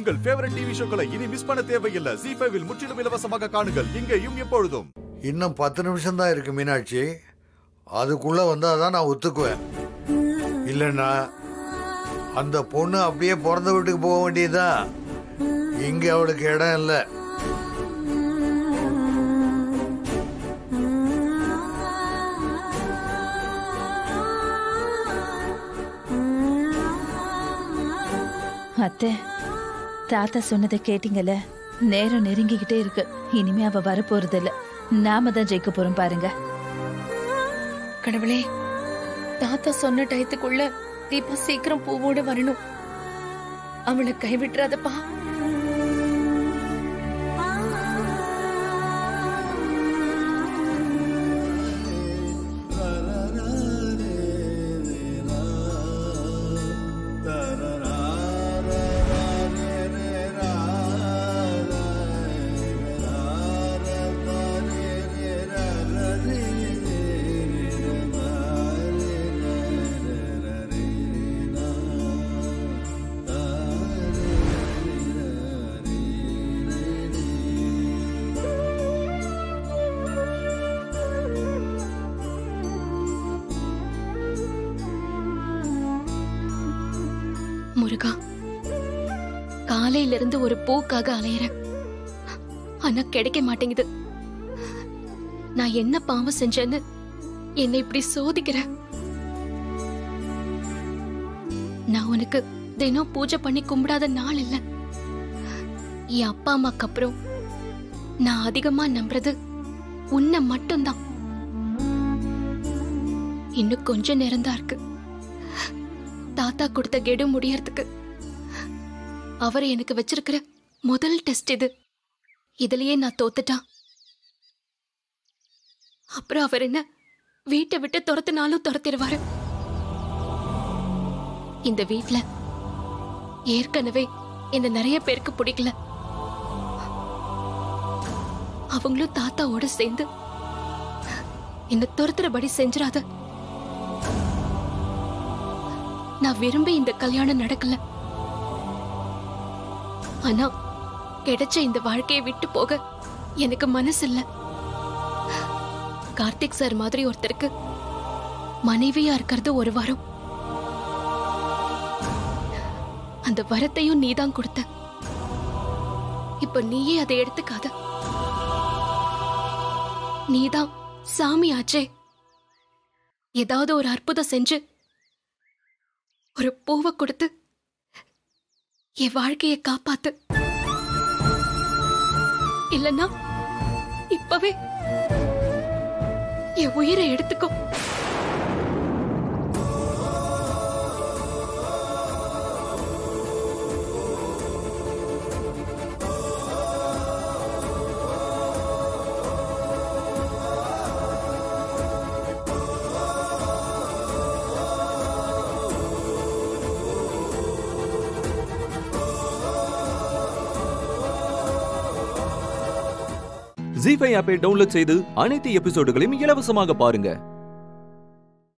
உங்கள் favourite TV ஷோக்களை இனி miss பண்ண தேவையில்லை ஜி ஃபைவில் முற்றிலும் இலவசமாக காணுங்கள் இங்கேயும் எப்பொழுதும் இன்னும் பத்து நிமிஷம் தான் இருக்கு மீனாட்சி அதுக்குள்ள வந்தா தான் நான் ஒத்துக்குவேன் இல்லைன்னா அந்த பொண்ணு அப்படியே பிறந்த வீட்டுக்கு போக வேண்டியதுதான் இங்க அவளுக்கு இடம் இல்லை அத்தை தாத்தா சொன்னதை கேட்டீங்கல்ல நேரம் நெருங்கிக்கிட்டே இருக்கு இனிமே அவ வரப்போறது இல்ல நாம தான் ஜெயிக்க போறோம் பாருங்க கடவுளே தாத்தா சொன்ன டயத்துக்குள்ள தீபா சீக்கிரம் பூவோட வரணும் அவளை கைவிட்டுறாதப்பா முருகா காலையில இருந்து ஒரு பூக்காக அலையறேன் ஆனா கிடைக்க மாட்டேங்குது நான் என்ன பாவம் செஞ்சேன்னு என்னை இப்படி சோதிக்கிற நான் உனக்கு தினம் பூஜை பண்ணி கும்பிடாத நாள் இல்ல என் அப்பா அம்மாக்கு அப்புறம் நான் அதிகமா நம்புறது உன்னை மட்டும்தான் இன்னும் கொஞ்ச நேரம் தான் இருக்கு தாத்தா கொடுத்த கெடு முடியறதுக்கு அவர் எனக்கு வச்சிருக்கிற முதல் டெஸ்ட் இது இதுலயே நான் தோத்துட்டா அப்புறம் அவர் என்ன வீட்டை விட்டு துரத்தினாலும் துரத்திடுவாரு இந்த வீட்ல ஏற்கனவே என்ன நிறைய பேருக்கு பிடிக்கல அவங்களும் தாத்தாவோட சேர்ந்து என்ன துரத்துறபடி செஞ்சிடாத நான் விரும்பி இந்த கல்யாணம் நடக்கல ஆனா கிடைச்ச இந்த வாழ்க்கையை விட்டு போக எனக்கு மனசு இல்ல கார்த்திக் சார் மாதிரி ஒருத்தருக்கு மனைவியா இருக்கிறது ஒரு வாரம் அந்த வரத்தையும் நீதான் கொடுத்த இப்ப நீயே அதை எடுத்துக்காத நீதான் சாமி ஆச்சே ஏதாவது ஒரு அற்புதம் செஞ்சு ஒரு பூவை கொடுத்து என் வாழ்க்கையை காப்பாத்து இல்லன்னா இப்பவே என் உயிரை எடுத்துக்கோ ஜி ஃபைவ் ஆப்பை டவுன்லோட் செய்து அனைத்து எபிசோடுகளையும் இலவசமாக பாருங்க